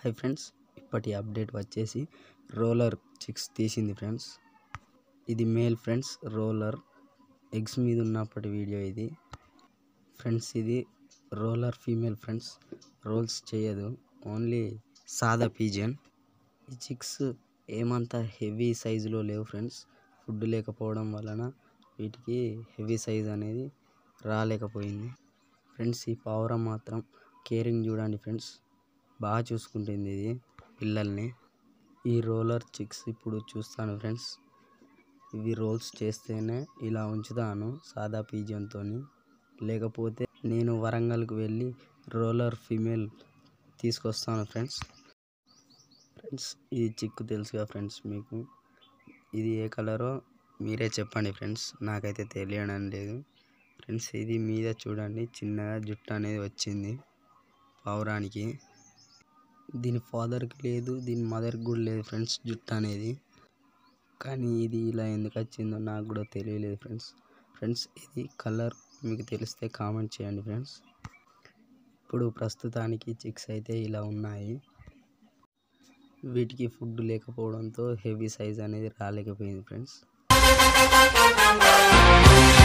hi friends ఇప్పటి update వచ్చేసి roller chicks తీసింది ఫ్రెండ్స్ ఇది మేల్ ఫ్రెండ్స్ రోలర్ ఎగ్స్ మీద ఉన్నప్పటి వీడియో ఇది ఫ్రెండ్స్ ఇది రోలర్ ఫీమేల్ ఫ్రెండ్స్ రోల్స్ చేయదు ఓన్లీ సాదా పీజన్ ఈ చిక్స్ ఏమంత హెవీ సైజులో లేవు ఫ్రెండ్స్ ఫుడ్ లేకపోవడం వలన వీటికి హెవీ సైజ్ అనేది రాలేకపోయింది ఫ్రెండ్స్ ఈ పావురం మాత్రం కేరింగ్ చూడండి ఫ్రెండ్స్ బాగా చూసుకుంటుంది ఇది పిల్లల్ని ఈ రోలర్ చిక్స్ ఇప్పుడు చూస్తాను ఫ్రెండ్స్ ఇవి రోల్స్ చేస్తేనే ఇలా ఉంచుతాను సాదా పీజియన్తో లేకపోతే నేను వరంగల్కి వెళ్ళి రోలర్ ఫీమేల్ తీసుకొస్తాను ఫ్రెండ్స్ ఫ్రెండ్స్ ఇది చిక్కు తెలుసుగా ఫ్రెండ్స్ మీకు ఇది ఏ కలరో మీరే చెప్పండి ఫ్రెండ్స్ నాకైతే తెలియడం లేదు ఫ్రెండ్స్ ఇది మీద చూడండి చిన్నగా జుట్టు అనేది వచ్చింది పావురానికి దీని ఫాదర్కి లేదు దీని మదర్కి కూడా లేదు ఫ్రెండ్స్ జుట్టు అనేది కానీ ఇది ఇలా ఎందుకు వచ్చిందో నాకు కూడా తెలియలేదు ఫ్రెండ్స్ ఫ్రెండ్స్ ఇది కలర్ మీకు తెలిస్తే కామెంట్ చేయండి ఫ్రెండ్స్ ఇప్పుడు ప్రస్తుతానికి చిక్స్ అయితే ఇలా ఉన్నాయి వీటికి ఫుడ్ లేకపోవడంతో హెవీ సైజ్ అనేది రాలేకపోయింది ఫ్రెండ్స్